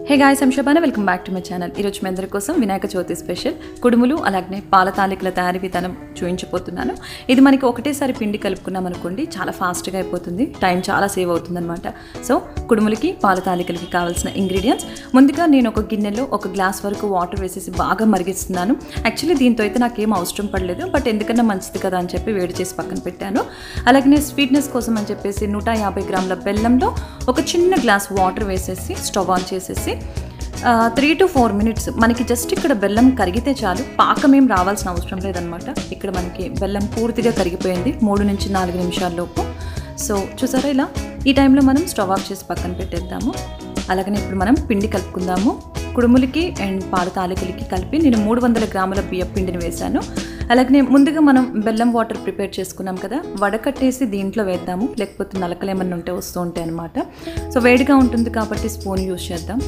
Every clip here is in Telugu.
hey guys Shobhana welcome back to my channel ఈరోజు మీ అందరి కోసం వినాయక చవితి స్పెషల్ కుడుములు అలాగే పాల తాలికల తయారీ విధానం చూపించబోతున్నాను ఇది మనకి ఒకటేసారి పిండి కలుపుకున్నాం అనుకోండి చాలా ఫాస్ట్గా అయిపోతుంది టైం చాలా సేవ్ అవుతుంది అనమాట సో కుడుములకి పాల తాలికలకి కావాల్సిన ఇంగ్రీడియంట్స్ ముందుగా నేను ఒక గిన్నెలో ఒక గ్లాస్ వరకు వాటర్ వేసేసి బాగా మరిగిస్తున్నాను యాక్చువల్లీ దీంతో అయితే నాకేం అవసరం పడలేదు బట్ ఎందుకన్నా మంచిది కదా అని చెప్పి వేడి చేసి పక్కన పెట్టాను అలాగే స్వీట్నెస్ కోసం అని చెప్పేసి నూట యాభై గ్రాముల బెల్లంలో ఒక చిన్న గ్లాస్ వాటర్ వేసేసి స్టవ్ ఆన్ చేసేసి త్రీ టు ఫోర్ మినిట్స్ మనకి జస్ట్ ఇక్కడ బెల్లం కరిగితే చాలు పాకం ఏం రావాల్సిన అవసరం లేదనమాట ఇక్కడ మనకి బెల్లం పూర్తిగా కరిగిపోయింది మూడు నుంచి నాలుగు నిమిషాల లోపు సో చూసారా ఇలా ఈ టైంలో మనం స్టవ్ ఆఫ్ చేసి పక్కన పెట్టేద్దాము అలాగనే ఇప్పుడు మనం పిండి కలుపుకుందాము కుడుములకి అండ్ పాల తాలికలకి కలిపి నేను మూడు వందల గ్రాముల బియ్య పిండిని వేశాను అలాగనే ముందుగా మనం బెల్లం వాటర్ ప్రిపేర్ చేసుకున్నాం కదా వడకట్టేసి దీంట్లో వేద్దాము లేకపోతే నలకలు ఏమన్నా ఉంటే వస్తూ ఉంటాయి అనమాట సో వేడిగా ఉంటుంది కాబట్టి స్పూన్ యూస్ చేద్దాం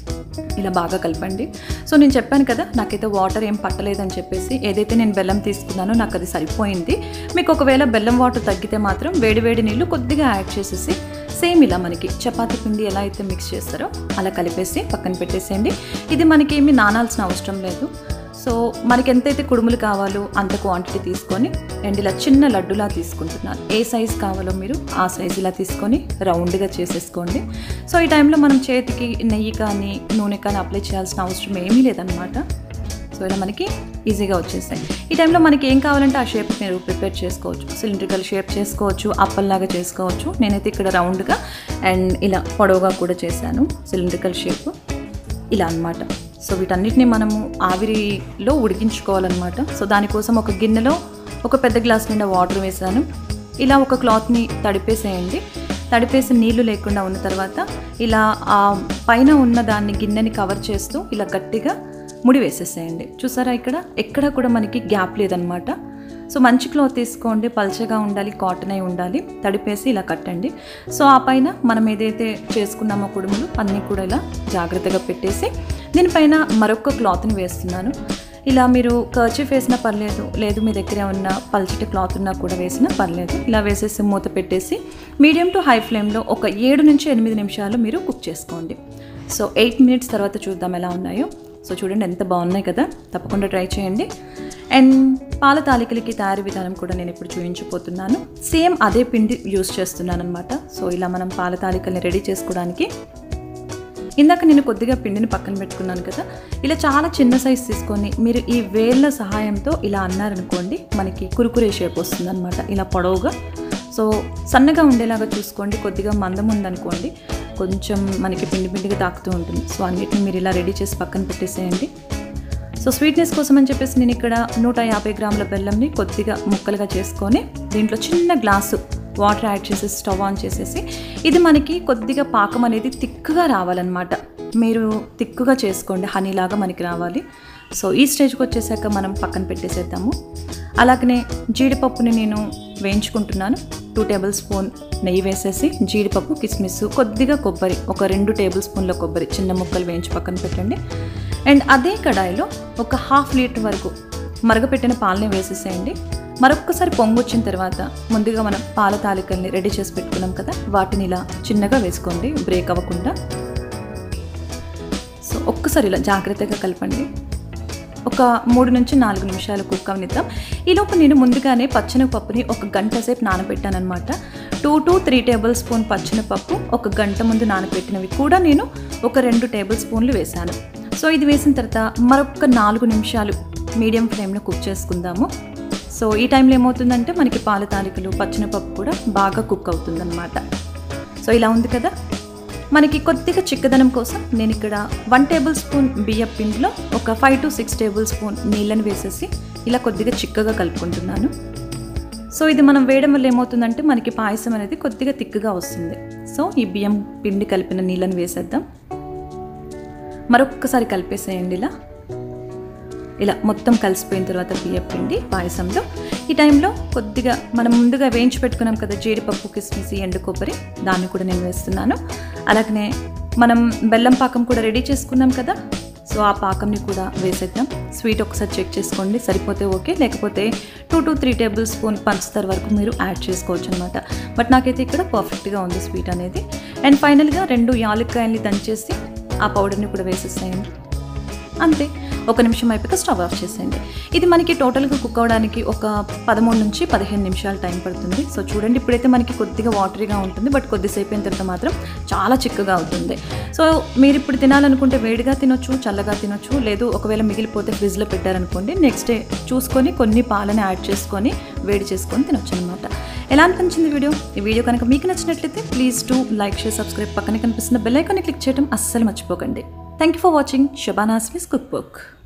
ఇలా బాగా కలపండి సో నేను చెప్పాను కదా నాకైతే వాటర్ ఏం పట్టలేదని చెప్పేసి ఏదైతే నేను బెల్లం తీసుకున్నానో నాకు అది సరిపోయింది మీకు ఒకవేళ బెల్లం వాటర్ తగ్గితే మాత్రం వేడి వేడి నీళ్ళు కొద్దిగా యాడ్ చేసేసి సేమ్ ఇలా మనకి చపాతీ పిండి ఎలా అయితే మిక్స్ చేస్తారో అలా కలిపేసి పక్కన పెట్టేసేయండి ఇది మనకి ఏమి నానాల్సిన అవసరం లేదు సో మనకి ఎంతైతే కుడుములు కావాలో అంత క్వాంటిటీ తీసుకొని అండ్ ఇలా చిన్న లడ్డులా తీసుకుంటున్నాను ఏ సైజ్ కావాలో మీరు ఆ సైజ్ ఇలా తీసుకొని రౌండ్గా చేసేసుకోండి సో ఈ టైంలో మనం చేతికి నెయ్యి కానీ నూనె కానీ అప్లై చేయాల్సిన అవసరం ఏమీ లేదనమాట సో ఇలా మనకి ఈజీగా వచ్చేస్తాయి ఈ టైంలో మనకి ఏం కావాలంటే ఆ షేప్ మీరు ప్రిపేర్ చేసుకోవచ్చు సిలిండ్రికల్ షేప్ చేసుకోవచ్చు అప్పల్లాగా చేసుకోవచ్చు నేనైతే ఇక్కడ రౌండ్గా అండ్ ఇలా పొడవుగా కూడా చేశాను సిలిండ్రికల్ షేప్ ఇలా అన్నమాట సో వీటన్నిటిని మనము ఆవిరిలో ఉడికించుకోవాలన్నమాట సో దానికోసం ఒక గిన్నెలో ఒక పెద్ద గ్లాస్ నిండా వాటర్ వేసాను ఇలా ఒక క్లాత్ని తడిపేసేయండి తడిపేసి నీళ్లు లేకుండా ఉన్న తర్వాత ఇలా ఆ పైన ఉన్న దాన్ని గిన్నెని కవర్ చేస్తూ ఇలా గట్టిగా ముడి వేసేసేయండి చూసారా ఇక్కడ ఎక్కడ కూడా మనకి గ్యాప్ లేదనమాట సో మంచి క్లాత్ తీసుకోండి పల్చగా ఉండాలి కాటన్ అయి ఉండాలి తడిపేసి ఇలా కట్టండి సో ఆ పైన మనం ఏదైతే చేసుకున్నామో కుడుములు అన్నీ కూడా ఇలా జాగ్రత్తగా పెట్టేసి దీనిపైన మరొక క్లాత్ని వేస్తున్నాను ఇలా మీరు కర్చీఫ్ వేసినా పర్లేదు లేదు మీ దగ్గర ఉన్న పల్చటి క్లాత్ ఉన్నా కూడా వేసినా పర్లేదు ఇలా వేసేసి మూత పెట్టేసి మీడియం టు హై ఫ్లేమ్లో ఒక ఏడు నుంచి ఎనిమిది నిమిషాలు మీరు కుక్ చేసుకోండి సో ఎయిట్ మినిట్స్ తర్వాత చూద్దాం ఎలా ఉన్నాయో సో చూడండి ఎంత బాగున్నాయి కదా తప్పకుండా ట్రై చేయండి అండ్ పాల తాలికలకి తయారీ విధానం కూడా నేను ఇప్పుడు చూపించబోతున్నాను సేమ్ అదే పిండి యూస్ చేస్తున్నాను అనమాట సో ఇలా మనం పాల తాలికల్ని రెడీ చేసుకోవడానికి ఇందాక నేను కొద్దిగా పిండిని పక్కన పెట్టుకున్నాను కదా ఇలా చాలా చిన్న సైజ్ తీసుకొని మీరు ఈ వేళ్ళ సహాయంతో ఇలా అన్నారనుకోండి మనకి కురుకురే షేప్ వస్తుందన్నమాట ఇలా పొడవుగా సో సన్నగా ఉండేలాగా చూసుకోండి కొద్దిగా మందం ఉందనుకోండి కొంచెం మనకి పిండి పిండిగా తాకుతూ ఉంటుంది సో అన్నిటిని మీరు ఇలా రెడీ చేసి పక్కన పెట్టేసేయండి సో స్వీట్నెస్ కోసం అని చెప్పేసి నేను ఇక్కడ నూట యాభై గ్రాముల బెల్లంని కొద్దిగా ముక్కలుగా చేసుకొని దీంట్లో చిన్న గ్లాసు వాటర్ యాడ్ చేసేసి స్టవ్ ఆన్ చేసేసి ఇది మనకి కొద్దిగా పాకం అనేది తిక్కుగా రావాలన్నమాట మీరు తిక్కుగా చేసుకోండి హనీలాగా మనకి రావాలి సో ఈ స్టేజ్కి వచ్చేసాక మనం పక్కన పెట్టేసేద్దాము అలాగనే జీడిపప్పుని నేను వేయించుకుంటున్నాను టూ టేబుల్ స్పూన్ నెయ్యి వేసేసి జీడిపప్పు కిస్మిస్ కొద్దిగా కొబ్బరి ఒక రెండు టేబుల్ స్పూన్ల కొబ్బరి చిన్న ముక్కలు వేయించి పక్కన పెట్టండి అండ్ అదే కడాయిలో ఒక హాఫ్ లీటర్ వరకు మరగపెట్టిన పాలని వేసేసేయండి మరొక్కసారి పొంగు వచ్చిన తర్వాత ముందుగా మనం పాల తాలికల్ని రెడీ చేసి పెట్టుకున్నాం కదా వాటిని ఇలా చిన్నగా వేసుకోండి బ్రేక్ అవ్వకుండా సో ఒక్కసారి ఇలా జాగ్రత్తగా కలపండి ఒక మూడు నుంచి నాలుగు నిమిషాలు కుక్ అవనిద్దాం ఈలోపు నేను ముందుగానే పచ్చనపప్పుని ఒక గంట సేపు నానబెట్టానమాట two to three tablespoon పచ్చనపప్పు ఒక గంట ముందు నానబెట్టినవి కూడా నేను ఒక రెండు టేబుల్ స్పూన్లు వేశాను సో ఇది వేసిన తర్వాత మరొక నాలుగు నిమిషాలు మీడియం ఫ్లేమ్లో కుక్ చేసుకుందాము సో ఈ టైంలో ఏమవుతుందంటే మనకి పాల తాలికలు పచ్చనపప్పు కూడా బాగా కుక్ అవుతుందన్నమాట సో ఇలా ఉంది కదా మనకి కొద్దిగా చిక్కదనం కోసం నేను ఇక్కడ వన్ టేబుల్ స్పూన్ బియ్య పిండిలో ఒక five to six tablespoon నీళ్ళని వేసేసి ఇలా కొద్దిగా చిక్కగా కలుపుకుంటున్నాను సో ఇది మనం వేయడం వల్ల ఏమవుతుందంటే మనకి పాయసం అనేది కొద్దిగా తిక్కుగా వస్తుంది సో ఈ బియ్యం పిండి కలిపిన నీళ్ళని వేసేద్దాం మరొక్కసారి కలిపేసేయండి ఇలా ఇలా మొత్తం కలిసిపోయిన తర్వాత బియ్యం పిండి పాయసంలో ఈ టైంలో కొద్దిగా మనం ముందుగా వేయించి పెట్టుకున్నాం కదా జీడిపప్పు కిస్మిస్ ఎండు కొబ్బరి దాన్ని కూడా నేను వేస్తున్నాను అలాగనే మనం బెల్లం పాకం కూడా రెడీ చేసుకున్నాం కదా సో ఆ పాకంని కూడా వేసేద్దాం స్వీట్ ఒకసారి చెక్ చేసుకోండి సరిపోతే ఓకే లేకపోతే two to three tablespoon పంచదార వరకు మీరు యాడ్ చేసుకోవచ్చు అనమాట బట్ నాకైతే ఇక్కడ పర్ఫెక్ట్గా ఉంది స్వీట్ అనేది అండ్ ఫైనల్గా రెండు యాలక్కాయల్ని దంచేసి ఆ పౌడర్ని కూడా వేసేసేయండి అంతే ఒక నిమిషం అయిపోయాక స్టవ్ ఆఫ్ చేసేయండి ఇది మనకి టోటల్గా కుక్ అవ్వడానికి ఒక పదమూడు నుంచి పదిహేను నిమిషాలు టైం పడుతుంది సో చూడండి ఇప్పుడైతే మనకి కొద్దిగా వాటరీగా ఉంటుంది బట్ కొద్దిసేపు అయిన తర్వాత మాత్రం చాలా చిక్కగా అవుతుంది సో మీరు ఇప్పుడు తినాలనుకుంటే వేడిగా తినొచ్చు చల్లగా తినొచ్చు లేదు ఒకవేళ మిగిలిపోతే ఫ్రిడ్జ్లో పెట్టారనుకోండి నెక్స్ట్ డే చూసుకొని కొన్ని పాలని యాడ్ చేసుకొని వేడి చేసుకొని తినొచ్చు అనమాట ఎలా అనిపించింది వీడియో ఈ వీడియో కనుక మీకు నచ్చినట్లయితే please to like share subscribe పక్కనే కనిపిస్తున్న బెల్ ఐకాన్ని క్లిక్ చేయడం అస్సలు మర్చిపోకండి thank you for watching Shabana's miss cook book